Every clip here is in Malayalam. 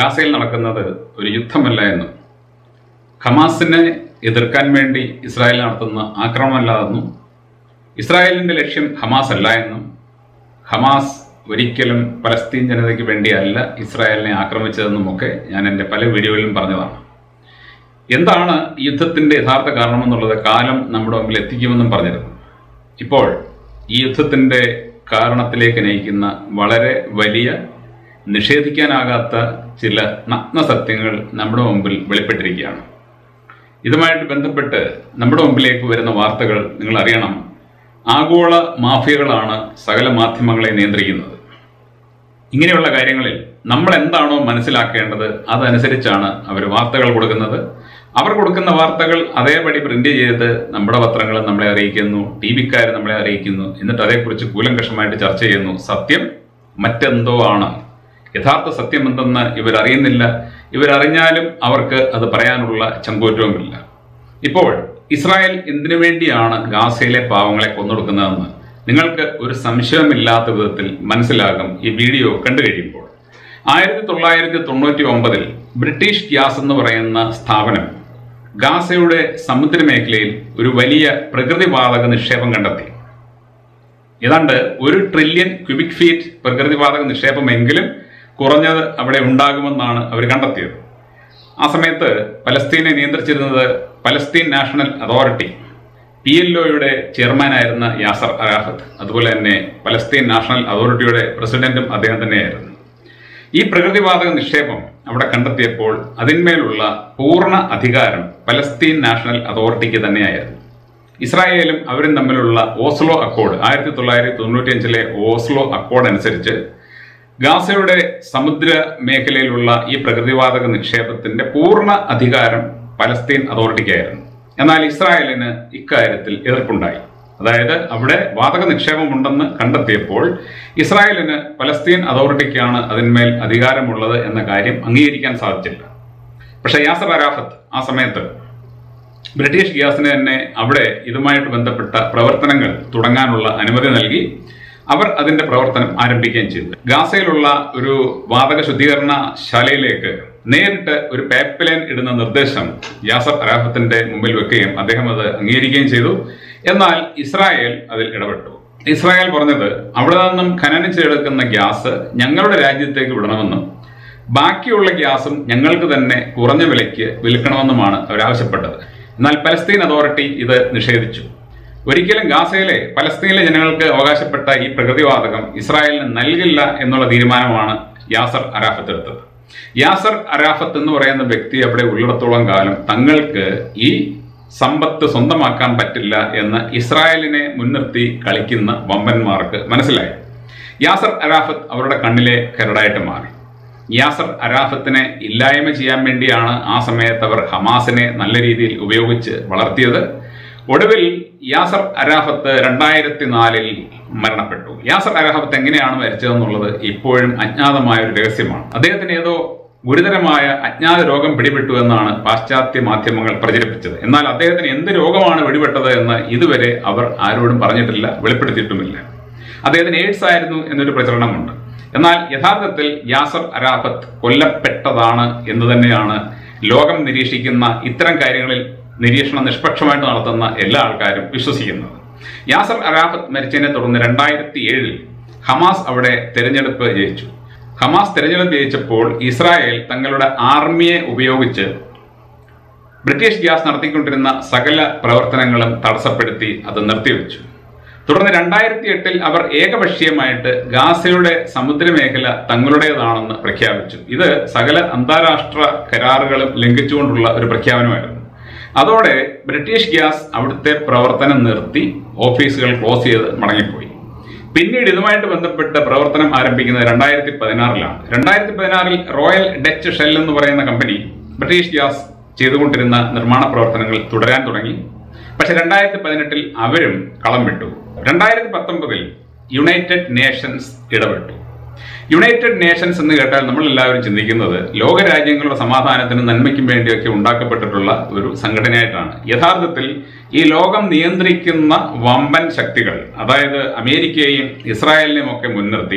ഗാസയിൽ നടക്കുന്നത് ഒരു യുദ്ധമല്ല എന്നും ഹമാസിനെ എതിർക്കാൻ വേണ്ടി ഇസ്രായേൽ നടത്തുന്ന ആക്രമണമല്ലാതെന്നും ഇസ്രായേലിന്റെ ലക്ഷ്യം ഹമാസ് അല്ല എന്നും ഹമാസ് ഒരിക്കലും പലസ്തീൻ ജനതയ്ക്ക് വേണ്ടിയല്ല ഇസ്രായേലിനെ ആക്രമിച്ചതെന്നുമൊക്കെ ഞാൻ എൻ്റെ പല വീഡിയോയിലും പറഞ്ഞതാണ് എന്താണ് ഈ യുദ്ധത്തിന്റെ യഥാർത്ഥ കാരണമെന്നുള്ളത് കാലം നമ്മുടെ മുമ്പിൽ എത്തിക്കുമെന്നും പറഞ്ഞിരുന്നു ഇപ്പോൾ ഈ യുദ്ധത്തിന്റെ കാരണത്തിലേക്ക് നയിക്കുന്ന വളരെ വലിയ നിഷേധിക്കാനാകാത്ത ചില നഗ്ന സത്യങ്ങൾ നമ്മുടെ മുമ്പിൽ വെളിപ്പെട്ടിരിക്കുകയാണ് ഇതുമായിട്ട് ബന്ധപ്പെട്ട് നമ്മുടെ മുമ്പിലേക്ക് വരുന്ന വാർത്തകൾ നിങ്ങൾ അറിയണം ആഗോള മാഫിയകളാണ് സകല മാധ്യമങ്ങളെ നിയന്ത്രിക്കുന്നത് ഇങ്ങനെയുള്ള കാര്യങ്ങളിൽ നമ്മൾ എന്താണോ മനസ്സിലാക്കേണ്ടത് അതനുസരിച്ചാണ് അവർ വാർത്തകൾ കൊടുക്കുന്നത് അവർ കൊടുക്കുന്ന വാർത്തകൾ അതേപടി പ്രിന്റ് ചെയ്ത് നമ്മുടെ പത്രങ്ങൾ നമ്മളെ അറിയിക്കുന്നു ടി വിക്കാർ നമ്മളെ അറിയിക്കുന്നു എന്നിട്ട് അതേക്കുറിച്ച് കൂലങ്കഷമായിട്ട് ചർച്ച ചെയ്യുന്നു സത്യം മറ്റെന്തോ ആണ് യഥാർത്ഥ സത്യം എന്തെന്ന് ഇവരറിയുന്നില്ല ഇവരറിഞ്ഞാലും അവർക്ക് അത് പറയാനുള്ള ചങ്കൂറ്റവുമില്ല ഇപ്പോൾ ഇസ്രായേൽ എന്തിനു വേണ്ടിയാണ് ഗാസയിലെ പാവങ്ങളെ കൊന്നൊടുക്കുന്നതെന്ന് നിങ്ങൾക്ക് ഒരു സംശയമില്ലാത്ത വിധത്തിൽ മനസ്സിലാകും ഈ വീഡിയോ കണ്ടു കഴിയുമ്പോൾ ആയിരത്തി തൊള്ളായിരത്തി തൊണ്ണൂറ്റി ഒമ്പതിൽ ബ്രിട്ടീഷ് ഗ്യാസ് എന്ന് പറയുന്ന സ്ഥാപനം ഗാസയുടെ സമുദ്രമേഖലയിൽ ഒരു വലിയ പ്രകൃതിവാതക നിക്ഷേപം കണ്ടെത്തി ഏതാണ്ട് ഒരു ട്രില്യൺ ക്യൂബിക് ഫീറ്റ് പ്രകൃതിവാതക നിക്ഷേപമെങ്കിലും കുറഞ്ഞത് അവിടെ ഉണ്ടാകുമെന്നാണ് അവർ കണ്ടെത്തിയത് ആ സമയത്ത് പലസ്തീനെ നിയന്ത്രിച്ചിരുന്നത് Palestine national authority P L ഒയുടെ ചെയർമാനായിരുന്ന യാസർ അറാഫത്ത് അതുപോലെ തന്നെ പലസ്തീൻ നാഷണൽ അതോറിറ്റിയുടെ പ്രസിഡന്റും അദ്ദേഹം തന്നെയായിരുന്നു ഈ പ്രകൃതിവാതക നിക്ഷേപം അവിടെ കണ്ടെത്തിയപ്പോൾ അതിന്മേലുള്ള പൂർണ്ണ അധികാരം പലസ്തീൻ നാഷണൽ അതോറിറ്റിക്ക് തന്നെയായിരുന്നു ഇസ്രായേലും അവരും തമ്മിലുള്ള ഓസ്ലോ അക്കോഡ് ആയിരത്തി തൊള്ളായിരത്തി തൊണ്ണൂറ്റിയഞ്ചിലെ ഓസ്ലോ അക്കോഡ് അനുസരിച്ച് ഗാസയുടെ സമുദ്ര മേഖലയിലുള്ള ഈ പ്രകൃതിവാതക നിക്ഷേപത്തിന്റെ പൂർണ്ണ അധികാരം പലസ്തീൻ അതോറിറ്റിക്കായിരുന്നു എന്നാൽ ഇസ്രായേലിന് ഇക്കാര്യത്തിൽ എതിർപ്പുണ്ടായി അതായത് അവിടെ വാതക നിക്ഷേപമുണ്ടെന്ന് കണ്ടെത്തിയപ്പോൾ ഇസ്രായേലിന് പലസ്തീൻ അതോറിറ്റിക്കാണ് അതിന്മേൽ അധികാരമുള്ളത് എന്ന കാര്യം അംഗീകരിക്കാൻ സാധിച്ചില്ല പക്ഷെ യാസർ അറാഫത്ത് ആ സമയത്ത് ബ്രിട്ടീഷ് ഗ്യാസിന് തന്നെ അവിടെ ഇതുമായിട്ട് ബന്ധപ്പെട്ട പ്രവർത്തനങ്ങൾ തുടങ്ങാനുള്ള അനുമതി നൽകി അവർ അതിന്റെ പ്രവർത്തനം ആരംഭിക്കുകയും ചെയ്തു ഗാസയിലുള്ള ഒരു വാതക ശുദ്ധീകരണ ശാലയിലേക്ക് നേരിട്ട് ഒരു പൈപ്പ് ലൈൻ ഇടുന്ന നിർദ്ദേശം യാസർ അറാഫത്തിന്റെ മുമ്പിൽ വെക്കുകയും അദ്ദേഹം അത് അംഗീകരിക്കുകയും ചെയ്തു എന്നാൽ ഇസ്രായേൽ അതിൽ ഇടപെട്ടു ഇസ്രായേൽ പറഞ്ഞത് അവിടെ നിന്നും ഖനനിച്ചെടുക്കുന്ന ഗ്യാസ് ഞങ്ങളുടെ രാജ്യത്തേക്ക് വിടണമെന്നും ബാക്കിയുള്ള ഗ്യാസും ഞങ്ങൾക്ക് തന്നെ കുറഞ്ഞ വിലയ്ക്ക് വിൽക്കണമെന്നുമാണ് അവരാവശ്യപ്പെട്ടത് എന്നാൽ പലസ്തീൻ അതോറിറ്റി ഇത് നിഷേധിച്ചു ഒരിക്കലും ഗാസയിലെ പലസ്തീനിലെ ജനങ്ങൾക്ക് അവകാശപ്പെട്ട ഈ പ്രകൃതിവാതകം ഇസ്രായേലിന് നൽകില്ല എന്നുള്ള തീരുമാനമാണ് യാസർ അറാഫത്ത് എടുത്തത് യാസർ അറാഫത്ത് എന്ന് പറയുന്ന വ്യക്തി അവിടെ ഉള്ളിടത്തോളം കാലം തങ്ങൾക്ക് ഈ സമ്പത്ത് സ്വന്തമാക്കാൻ പറ്റില്ല എന്ന് ഇസ്രായേലിനെ മുൻനിർത്തി കളിക്കുന്ന വമ്പന്മാർക്ക് മനസ്സിലായി യാസർ അറാഫത്ത് അവരുടെ കണ്ണിലെ കരടായിട്ട് മാറി യാസർ അറാഫത്തിനെ ഇല്ലായ്മ ചെയ്യാൻ വേണ്ടിയാണ് ആ സമയത്ത് അവർ ഹമാസിനെ നല്ല രീതിയിൽ ഉപയോഗിച്ച് വളർത്തിയത് ഒടുവിൽ യാസർ അരാഫത്ത് രണ്ടായിരത്തി നാലിൽ മരണപ്പെട്ടു യാസർ അരാഫത്ത് എങ്ങനെയാണ് മരിച്ചതെന്നുള്ളത് ഇപ്പോഴും അജ്ഞാതമായ ഒരു രഹസ്യമാണ് അദ്ദേഹത്തിന് ഏതോ ഗുരുതരമായ അജ്ഞാത രോഗം പിടിപെട്ടു എന്നാണ് പാശ്ചാത്യ മാധ്യമങ്ങൾ പ്രചരിപ്പിച്ചത് എന്നാൽ അദ്ദേഹത്തിന് എന്ത് രോഗമാണ് പിടിപെട്ടത് എന്ന് ഇതുവരെ അവർ ആരോടും പറഞ്ഞിട്ടില്ല വെളിപ്പെടുത്തിയിട്ടുമില്ല അദ്ദേഹത്തിന് എയ്ഡ്സ് ആയിരുന്നു എന്നൊരു പ്രചരണമുണ്ട് എന്നാൽ യഥാർത്ഥത്തിൽ യാസർ അരാഫത്ത് കൊല്ലപ്പെട്ടതാണ് എന്ന് തന്നെയാണ് ലോകം നിരീക്ഷിക്കുന്ന ഇത്തരം കാര്യങ്ങളിൽ നിരീക്ഷണം നിഷ്പക്ഷമായിട്ട് നടത്തുന്ന എല്ലാ ആൾക്കാരും വിശ്വസിക്കുന്നത് യാസർ അറാഫത്ത് മരിച്ചതിനെ തുടർന്ന് രണ്ടായിരത്തി ഏഴിൽ ഹമാസ് അവിടെ തെരഞ്ഞെടുപ്പ് ജയിച്ചു ഹമാസ് തെരഞ്ഞെടുപ്പ് ജയിച്ചപ്പോൾ ഇസ്രായേൽ തങ്ങളുടെ ആർമിയെ ഉപയോഗിച്ച് ബ്രിട്ടീഷ് ഗ്യാസ് നടത്തിക്കൊണ്ടിരുന്ന സകല പ്രവർത്തനങ്ങളും തടസ്സപ്പെടുത്തി അത് നിർത്തിവെച്ചു തുടർന്ന് രണ്ടായിരത്തി എട്ടിൽ അവർ ഏകപക്ഷീയമായിട്ട് ഗാസയുടെ സമുദ്രമേഖല തങ്ങളുടേതാണെന്ന് പ്രഖ്യാപിച്ചു ഇത് സകല അന്താരാഷ്ട്ര കരാറുകളും ലംഘിച്ചുകൊണ്ടുള്ള ഒരു പ്രഖ്യാപനമായിരുന്നു അതോടെ ബ്രിട്ടീഷ് ഗ്യാസ് അവിടുത്തെ പ്രവർത്തനം നിർത്തി ഓഫീസുകൾ ക്ലോസ് ചെയ്ത് മടങ്ങിപ്പോയി പിന്നീട് ഇതുമായിട്ട് ബന്ധപ്പെട്ട് പ്രവർത്തനം ആരംഭിക്കുന്നത് രണ്ടായിരത്തി പതിനാറിലാണ് രണ്ടായിരത്തി പതിനാറിൽ റോയൽ ഡച്ച് ഷെൽ എന്ന് പറയുന്ന കമ്പനി ബ്രിട്ടീഷ് ഗ്യാസ് ചെയ്തുകൊണ്ടിരുന്ന നിർമ്മാണ പ്രവർത്തനങ്ങൾ തുടരാൻ തുടങ്ങി പക്ഷെ രണ്ടായിരത്തി പതിനെട്ടിൽ അവരും കളം വിട്ടു രണ്ടായിരത്തി പത്തൊമ്പതിൽ യുണൈറ്റഡ് നേഷൻസ് ഇടപെട്ടു യുണൈറ്റഡ് നേഷൻസ് എന്ന് കേട്ടാൽ നമ്മൾ എല്ലാവരും ചിന്തിക്കുന്നത് ലോകരാജ്യങ്ങളുടെ സമാധാനത്തിനും നന്മയ്ക്കും വേണ്ടിയൊക്കെ ഉണ്ടാക്കപ്പെട്ടിട്ടുള്ള ഒരു സംഘടനയായിട്ടാണ് യഥാർത്ഥത്തിൽ ഈ ലോകം നിയന്ത്രിക്കുന്ന വമ്പൻ ശക്തികൾ അതായത് അമേരിക്കയെയും ഇസ്രായേലിനെയും ഒക്കെ മുൻനിർത്തി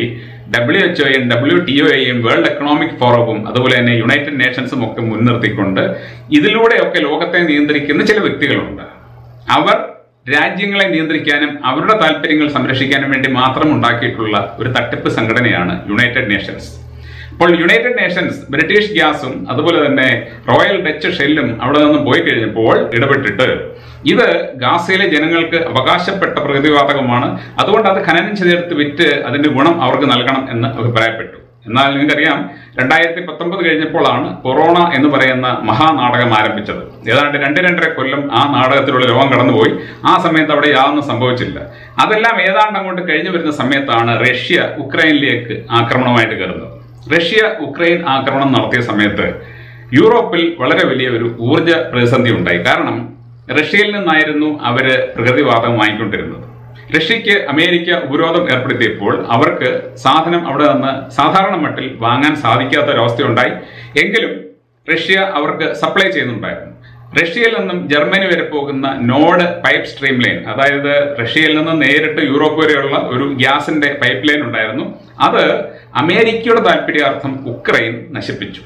ഡബ്ല്യു എച്ച് ഒയും ഡബ്ല്യു ടി ഒയും വേൾഡ് എക്കണോമിക് ഫോറവും അതുപോലെ തന്നെ യുണൈറ്റഡ് നേഷൻസും ഒക്കെ മുൻനിർത്തിക്കൊണ്ട് ഇതിലൂടെയൊക്കെ ലോകത്തെ നിയന്ത്രിക്കുന്ന ചില വ്യക്തികളുണ്ട് അവർ രാജ്യങ്ങളെ നിയന്ത്രിക്കാനും അവരുടെ താല്പര്യങ്ങൾ സംരക്ഷിക്കാനും വേണ്ടി മാത്രം ഉണ്ടാക്കിയിട്ടുള്ള ഒരു തട്ടിപ്പ് സംഘടനയാണ് യുണൈറ്റഡ് നേഷൻസ് അപ്പോൾ യുണൈറ്റഡ് നേഷൻസ് ബ്രിട്ടീഷ് ഗ്യാസും അതുപോലെ തന്നെ റോയൽ ഡച്ച് ഷെല്ലും അവിടെ നിന്നും പോയി കഴിഞ്ഞപ്പോൾ ഇടപെട്ടിട്ട് ഇത് ഗാസയിലെ ജനങ്ങൾക്ക് അവകാശപ്പെട്ട പ്രകൃതിവാതകമാണ് അതുകൊണ്ട് അത് ഖനനം ചെയ്തെടുത്ത് വിറ്റ് അതിന്റെ ഗുണം അവർക്ക് നൽകണം എന്ന് അഭിപ്രായപ്പെട്ടു എന്നാൽ നിങ്ങൾക്കറിയാം രണ്ടായിരത്തി പത്തൊമ്പത് കഴിഞ്ഞപ്പോഴാണ് കൊറോണ എന്ന് പറയുന്ന മഹാനാടകം ആരംഭിച്ചത് ഏതാണ്ട് രണ്ട് രണ്ടര കൊല്ലം ആ നാടകത്തിലുള്ള ലോകം കടന്നുപോയി ആ സമയത്ത് അവിടെ യാതൊന്നും സംഭവിച്ചില്ല അതെല്ലാം ഏതാണ്ട് അങ്ങോട്ട് കഴിഞ്ഞു വരുന്ന സമയത്താണ് റഷ്യ ഉക്രൈനിലേക്ക് ആക്രമണമായിട്ട് കയറുന്നത് റഷ്യ ഉക്രൈൻ ആക്രമണം നടത്തിയ സമയത്ത് യൂറോപ്പിൽ വളരെ വലിയ ഒരു ഊർജ പ്രതിസന്ധി ഉണ്ടായി കാരണം റഷ്യയിൽ നിന്നായിരുന്നു അവര് പ്രകൃതിവാതകം വാങ്ങിക്കൊണ്ടിരുന്നത് റഷ്യക്ക് അമേരിക്ക ഉപരോധം ഏർപ്പെടുത്തിയപ്പോൾ അവർക്ക് സാധനം അവിടെ നിന്ന് സാധാരണ മട്ടിൽ വാങ്ങാൻ സാധിക്കാത്ത ഒരവസ്ഥയുണ്ടായി എങ്കിലും റഷ്യ അവർക്ക് സപ്ലൈ ചെയ്യുന്നുണ്ടായിരുന്നു റഷ്യയിൽ നിന്നും ജർമ്മനി വരെ പോകുന്ന നോഡ് പൈപ്പ് സ്ട്രീം ലൈൻ അതായത് റഷ്യയിൽ നിന്ന് നേരിട്ട് യൂറോപ്പ് വരെയുള്ള ഒരു ഗ്യാസിന്റെ പൈപ്പ് ലൈൻ ഉണ്ടായിരുന്നു അത് അമേരിക്കയുടെ താല്പര്യാർത്ഥം ഉക്രൈൻ നശിപ്പിച്ചു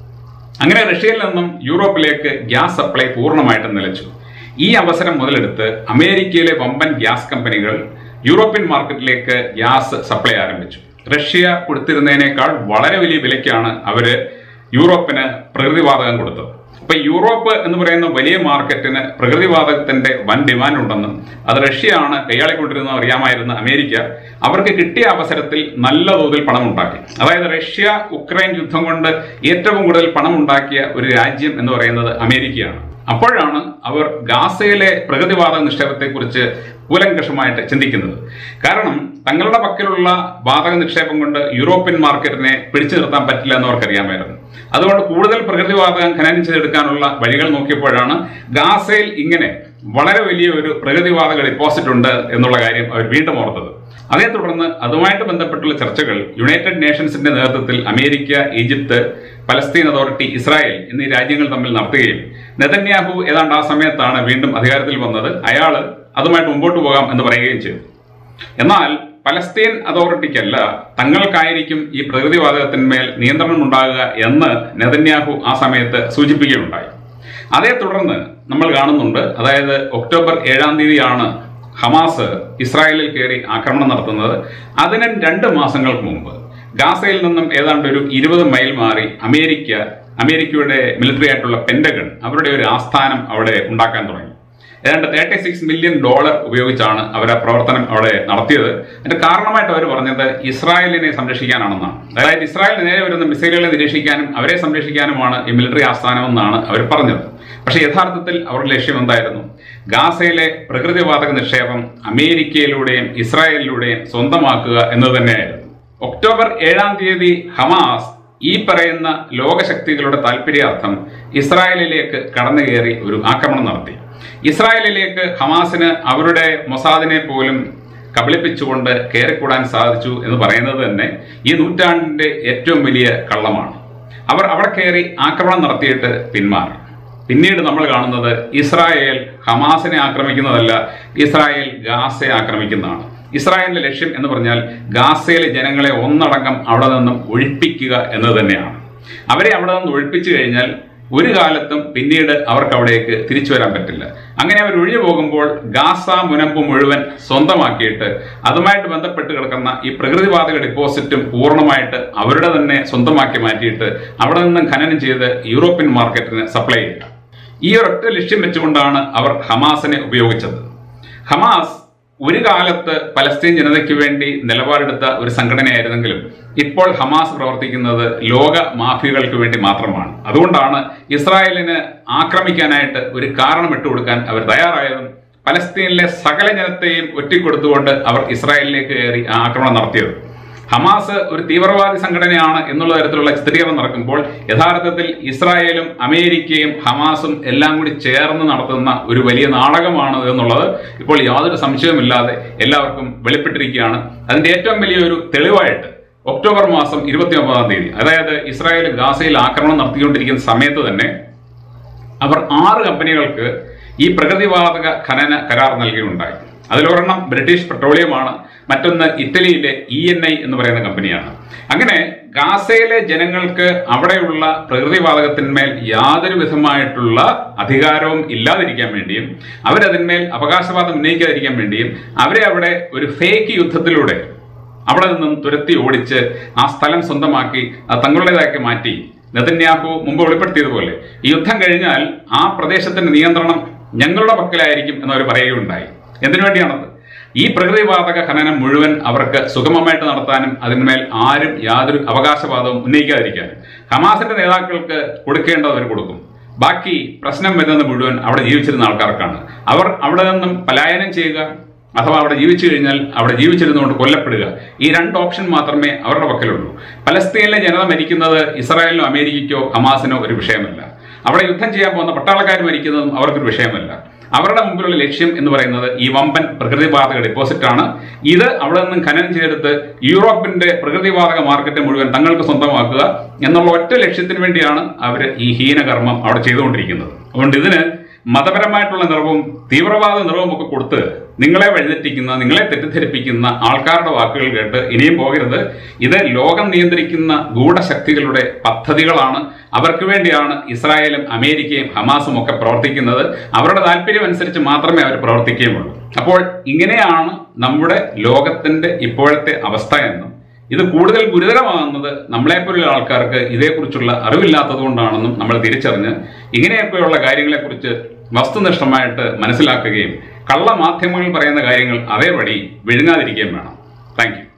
അങ്ങനെ റഷ്യയിൽ നിന്നും യൂറോപ്പിലേക്ക് ഗ്യാസ് സപ്ലൈ പൂർണ്ണമായിട്ടും നിലച്ചു ഈ അവസരം മുതലെടുത്ത് അമേരിക്കയിലെ വമ്പൻ ഗ്യാസ് കമ്പനികൾ യൂറോപ്യൻ മാർക്കറ്റിലേക്ക് ഗ്യാസ് സപ്ലൈ ആരംഭിച്ചു റഷ്യ കൊടുത്തിരുന്നതിനേക്കാൾ വളരെ വലിയ വിലയ്ക്കാണ് അവര് യൂറോപ്പിന് പ്രകൃതിവാതകം കൊടുത്തത് അപ്പൊ യൂറോപ്പ് എന്ന് പറയുന്ന വലിയ മാർക്കറ്റിന് പ്രകൃതിവാതകത്തിന്റെ വൻ ഡിമാൻഡ് ഉണ്ടെന്നും അത് റഷ്യയാണ് കൈയാളിക്കൊണ്ടിരുന്നത് അറിയാമായിരുന്ന അമേരിക്ക അവർക്ക് കിട്ടിയ അവസരത്തിൽ നല്ല തോതിൽ പണം ഉണ്ടാക്കി അതായത് റഷ്യ ഉക്രൈൻ യുദ്ധം കൊണ്ട് ഏറ്റവും കൂടുതൽ പണം ഉണ്ടാക്കിയ ഒരു രാജ്യം എന്ന് പറയുന്നത് അമേരിക്കയാണ് അപ്പോഴാണ് അവർ ഗാസയിലെ പ്രകൃതിവാതക നിക്ഷേപത്തെക്കുറിച്ച് കൂലങ്കഷമായിട്ട് ചിന്തിക്കുന്നത് കാരണം തങ്ങളുടെ പക്കലുള്ള വാതക നിക്ഷേപം കൊണ്ട് യൂറോപ്യൻ മാർക്കറ്റിനെ പിടിച്ചു നിർത്താൻ പറ്റില്ല എന്ന് അവർക്കറിയാമായിരുന്നു അതുകൊണ്ട് കൂടുതൽ പ്രകൃതിവാതകം ഖനനം ചെയ്തെടുക്കാനുള്ള വഴികൾ നോക്കിയപ്പോഴാണ് ഗാസയിൽ ഇങ്ങനെ വളരെ വലിയ ഒരു പ്രകൃതിവാതക ഡെപ്പോസിറ്റ് ഉണ്ട് എന്നുള്ള കാര്യം അവർ വീണ്ടും ഓർത്തത് അതേ തുടർന്ന് അതുമായിട്ട് ബന്ധപ്പെട്ടുള്ള ചർച്ചകൾ യുണൈറ്റഡ് നേഷൻസിന്റെ നേതൃത്വത്തിൽ America Egypt Palestine authority Israel എന്നീ രാജ്യങ്ങൾ തമ്മിൽ നടത്തുകയും നെതന്യാഹു ഏതാണ്ട് ആ സമയത്താണ് വീണ്ടും അധികാരത്തിൽ വന്നത് അയാൾ അതുമായിട്ട് മുമ്പോട്ട് പോകാം എന്ന് പറയുകയും ചെയ്തു എന്നാൽ പലസ്തീൻ അതോറിറ്റിക്കല്ല തങ്ങൾക്കായിരിക്കും ഈ പ്രകൃതിവാതകത്തിന്മേൽ നിയന്ത്രണം ഉണ്ടാകുക എന്ന് നെതന്യാഹു ആ സമയത്ത് സൂചിപ്പിക്കുകയുണ്ടായി അതേ തുടർന്ന് നമ്മൾ കാണുന്നുണ്ട് അതായത് ഒക്ടോബർ ഏഴാം തീയതിയാണ് ഹമാസ് ഇസ്രായേലിൽ കയറി ആക്രമണം നടത്തുന്നത് അതിന് രണ്ട് മാസങ്ങൾക്ക് മുമ്പ് ഗാസയിൽ നിന്നും ഏതാണ്ട് ഒരു ഇരുപത് മൈൽ മാറി അമേരിക്ക അമേരിക്കയുടെ മിലിറ്ററി ആയിട്ടുള്ള പെന്റഗൺ അവരുടെ ഒരു ആസ്ഥാനം അവിടെ ഉണ്ടാക്കാൻ തുടങ്ങി ഏതാണ്ട് തേർട്ടി സിക്സ് മില്യൺ ഡോളർ ഉപയോഗിച്ചാണ് അവർ ആ പ്രവർത്തനം അവിടെ നടത്തിയത് അതിന്റെ കാരണമായിട്ട് അവർ പറഞ്ഞത് ഇസ്രായേലിനെ സംരക്ഷിക്കാനാണെന്നാണ് അതായത് ഇസ്രായേലിന് നേരെ വരുന്ന മിസൈലുകളെ നിരീക്ഷിക്കാനും അവരെ സംരക്ഷിക്കാനുമാണ് ഈ മിലിറ്ററി ആസ്ഥാനമെന്നാണ് അവർ പറഞ്ഞത് പക്ഷേ യഥാർത്ഥത്തിൽ അവരുടെ ലക്ഷ്യം എന്തായിരുന്നു ഗാസയിലെ പ്രകൃതിവാതക നിക്ഷേപം അമേരിക്കയിലൂടെയും ഇസ്രായേലിലൂടെയും സ്വന്തമാക്കുക എന്നത് തന്നെയായിരുന്നു ഒക്ടോബർ ഏഴാം തീയതി ഹമാസ് ഈ പറയുന്ന ലോകശക്തികളുടെ താല്പര്യാർത്ഥം ഇസ്രായേലിലേക്ക് കടന്നു കയറി ഒരു ആക്രമണം നടത്തി ഇസ്രായേലിലേക്ക് ഹമാസിന് അവരുടെ മൊസാദിനെ പോലും കബളിപ്പിച്ചുകൊണ്ട് കയറിക്കൂടാൻ സാധിച്ചു എന്ന് പറയുന്നത് തന്നെ ഈ നൂറ്റാണ്ടിന്റെ ഏറ്റവും വലിയ കള്ളമാണ് അവർ അവിടെ കയറി ആക്രമണം നടത്തിയിട്ട് പിന്മാറി പിന്നീട് നമ്മൾ കാണുന്നത് ഇസ്രായേൽ ഹമാസിനെ ആക്രമിക്കുന്നതല്ല ഇസ്രായേൽ ഗാസയെ ആക്രമിക്കുന്നതാണ് ഇസ്രായേലിന്റെ ലക്ഷ്യം എന്ന് പറഞ്ഞാൽ ഗാസയിലെ ജനങ്ങളെ ഒന്നടങ്കം അവിടെ നിന്നും ഒഴിപ്പിക്കുക എന്നത് തന്നെയാണ് അവരെ അവിടെ നിന്ന് ഒഴിപ്പിച്ചു കഴിഞ്ഞാൽ ഒരു കാലത്തും പിന്നീട് അവർക്ക് അവിടേക്ക് തിരിച്ചു വരാൻ പറ്റില്ല അങ്ങനെ അവർ ഒഴിഞ്ഞു പോകുമ്പോൾ ഗാസ മുനമ്പ് മുഴുവൻ സ്വന്തമാക്കിയിട്ട് അതുമായിട്ട് ബന്ധപ്പെട്ട് കിടക്കുന്ന ഈ പ്രകൃതിവാതക ഡിപ്പോസിറ്റും പൂർണ്ണമായിട്ട് അവരുടെ തന്നെ സ്വന്തമാക്കി മാറ്റിയിട്ട് അവിടെ നിന്നും ഖനനം ചെയ്ത് യൂറോപ്യൻ മാർക്കറ്റിന് സപ്ലൈ ചെയ്യുക ഈ ഒരൊറ്റ ലക്ഷ്യം വെച്ചുകൊണ്ടാണ് അവർ ഹമാസിനെ ഉപയോഗിച്ചത് ഹമാസ് ഒരു കാലത്ത് പലസ്തീൻ ജനതയ്ക്ക് വേണ്ടി നിലപാടെടുത്ത ഒരു സംഘടനയായിരുന്നെങ്കിലും ഇപ്പോൾ ഹമാസ് പ്രവർത്തിക്കുന്നത് ലോക മാഫിയകൾക്ക് വേണ്ടി മാത്രമാണ് അതുകൊണ്ടാണ് ഇസ്രായേലിന് ആക്രമിക്കാനായിട്ട് ഒരു കാരണം ഇട്ടുകൊടുക്കാൻ അവർ തയ്യാറായതും പലസ്തീനിലെ സകല ജനത്തെയും ഒറ്റിക്കൊടുത്തുകൊണ്ട് അവർ ഇസ്രായേലിലേക്ക് കയറി ആ ആക്രമണം നടത്തിയത് ഹമാസ് ഒരു തീവ്രവാദി സംഘടനയാണ് എന്നുള്ള തരത്തിലുള്ള ചിത്രീകരണം നടക്കുമ്പോൾ യഥാർത്ഥത്തിൽ ഇസ്രായേലും അമേരിക്കയും ഹമാസും എല്ലാം കൂടി ചേർന്ന് നടത്തുന്ന ഒരു വലിയ നാടകമാണ് എന്നുള്ളത് ഇപ്പോൾ യാതൊരു സംശയവുമില്ലാതെ എല്ലാവർക്കും വെളിപ്പെട്ടിരിക്കുകയാണ് അതിന്റെ ഏറ്റവും വലിയൊരു തെളിവായിട്ട് ഒക്ടോബർ മാസം ഇരുപത്തി ഒമ്പതാം തീയതി അതായത് ഇസ്രായേൽ ഗാസയിൽ ആക്രമണം നടത്തിക്കൊണ്ടിരിക്കുന്ന സമയത്ത് തന്നെ അവർ ആറ് കമ്പനികൾക്ക് ഈ പ്രകൃതിവാതക ഖനന കരാർ നൽകിയുണ്ടായി അതിലൊരെണ്ണം ബ്രിട്ടീഷ് പെട്രോളിയമാണ് മറ്റൊന്ന് ഇറ്റലിയിലെ ഇ എൻ ഐ എന്ന് പറയുന്ന കമ്പനിയാണ് അങ്ങനെ ഗാസയിലെ ജനങ്ങൾക്ക് അവിടെയുള്ള പ്രകൃതിവാതകത്തിന്മേൽ യാതൊരു വിധമായിട്ടുള്ള അധികാരവും ഇല്ലാതിരിക്കാൻ വേണ്ടിയും അവരതിന്മേൽ അവകാശവാദം ഉന്നയിക്കാതിരിക്കാൻ വേണ്ടിയും അവരെ അവിടെ ഒരു ഫേക്ക് യുദ്ധത്തിലൂടെ അവിടെ നിന്നും തുരത്തി ഓടിച്ച് ആ സ്ഥലം സ്വന്തമാക്കി അത് തങ്ങളുടേതാക്കി മാറ്റി നെതന്യാഹു മുമ്പ് വെളിപ്പെടുത്തിയതുപോലെ ഈ യുദ്ധം കഴിഞ്ഞാൽ ആ പ്രദേശത്തിന്റെ നിയന്ത്രണം ഞങ്ങളുടെ പക്കലായിരിക്കും എന്നവർ പറയുകയുണ്ടായി എന്തിനു വേണ്ടിയാണത് ഈ പ്രകൃതിവാതക ഖനനം മുഴുവൻ അവർക്ക് സുഗമമായിട്ട് നടത്താനും അതിന്മേൽ ആരും യാതൊരു അവകാശവാദവും ഉന്നയിക്കാതിരിക്കാനും ഹമാസിന്റെ നേതാക്കൾക്ക് കൊടുക്കേണ്ടത് അവർ കൊടുക്കും ബാക്കി പ്രശ്നം വരുന്നത് മുഴുവൻ അവിടെ ജീവിച്ചിരുന്ന ആൾക്കാർക്കാണ് അവർ അവിടെ നിന്നും പലായനം ചെയ്യുക അഥവാ അവിടെ ജീവിച്ചു കഴിഞ്ഞാൽ അവിടെ ജീവിച്ചിരുന്നുകൊണ്ട് കൊല്ലപ്പെടുക ഈ രണ്ട് ഓപ്ഷൻ മാത്രമേ അവരുടെ പക്കലുള്ളൂ പലസ്തീനിലെ ജനത മരിക്കുന്നത് ഇസ്രായേലിനോ അമേരിക്കയ്ക്കോ ഹമാസിനോ ഒരു വിഷയമല്ല അവിടെ യുദ്ധം ചെയ്യാൻ പോകുന്ന പട്ടാളക്കാർ മരിക്കുന്നതും അവർക്കൊരു വിഷയമല്ല അവരുടെ മുമ്പിലുള്ള ലക്ഷ്യം എന്ന് പറയുന്നത് ഈ വമ്പൻ പ്രകൃതിവാതക ഡെപ്പോസിറ്റ് ആണ് ഇത് അവിടെ നിന്നും ഖനനം ചെയ്തെടുത്ത് യൂറോപ്പിന്റെ പ്രകൃതിവാതക മാർക്കറ്റ് മുഴുവൻ തങ്ങൾക്ക് സ്വന്തമാക്കുക എന്നുള്ള ഒറ്റ ലക്ഷ്യത്തിന് വേണ്ടിയാണ് അവർ ഈ ഹീനകർമ്മം അവിടെ ചെയ്തുകൊണ്ടിരിക്കുന്നത് അതുകൊണ്ട് ഇതിന് മതപരമായിട്ടുള്ള നിറവും തീവ്രവാദ നിറവും ഒക്കെ കൊടുത്ത് നിങ്ങളെ വഴിതെറ്റിക്കുന്ന നിങ്ങളെ തെറ്റിദ്ധരിപ്പിക്കുന്ന ആൾക്കാരുടെ വാക്കുകൾ കേട്ട് ഇനിയും പോകരുത് ഇത് ലോകം നിയന്ത്രിക്കുന്ന ഗൂഢശക്തികളുടെ പദ്ധതികളാണ് അവർക്ക് വേണ്ടിയാണ് ഇസ്രായേലും അമേരിക്കയും ഹമാസും ഒക്കെ പ്രവർത്തിക്കുന്നത് അവരുടെ താല്പര്യം അനുസരിച്ച് മാത്രമേ അവർ പ്രവർത്തിക്കുകയുള്ളൂ അപ്പോൾ ഇങ്ങനെയാണ് നമ്മുടെ ലോകത്തിന്റെ ഇപ്പോഴത്തെ അവസ്ഥ എന്നും ഇത് കൂടുതൽ ഗുരുതരമാകുന്നത് നമ്മളെപ്പോലുള്ള ആൾക്കാർക്ക് ഇതേക്കുറിച്ചുള്ള അറിവില്ലാത്തത് കൊണ്ടാണെന്നും നമ്മൾ തിരിച്ചറിഞ്ഞ് ഇങ്ങനെയൊക്കെയുള്ള കാര്യങ്ങളെക്കുറിച്ച് വസ്തുനിഷ്ഠമായിട്ട് മനസ്സിലാക്കുകയും കള്ള മാധ്യമങ്ങൾ പറയുന്ന കാര്യങ്ങൾ അതേപടി വിഴുങ്ങാതിരിക്കുകയും വേണം താങ്ക്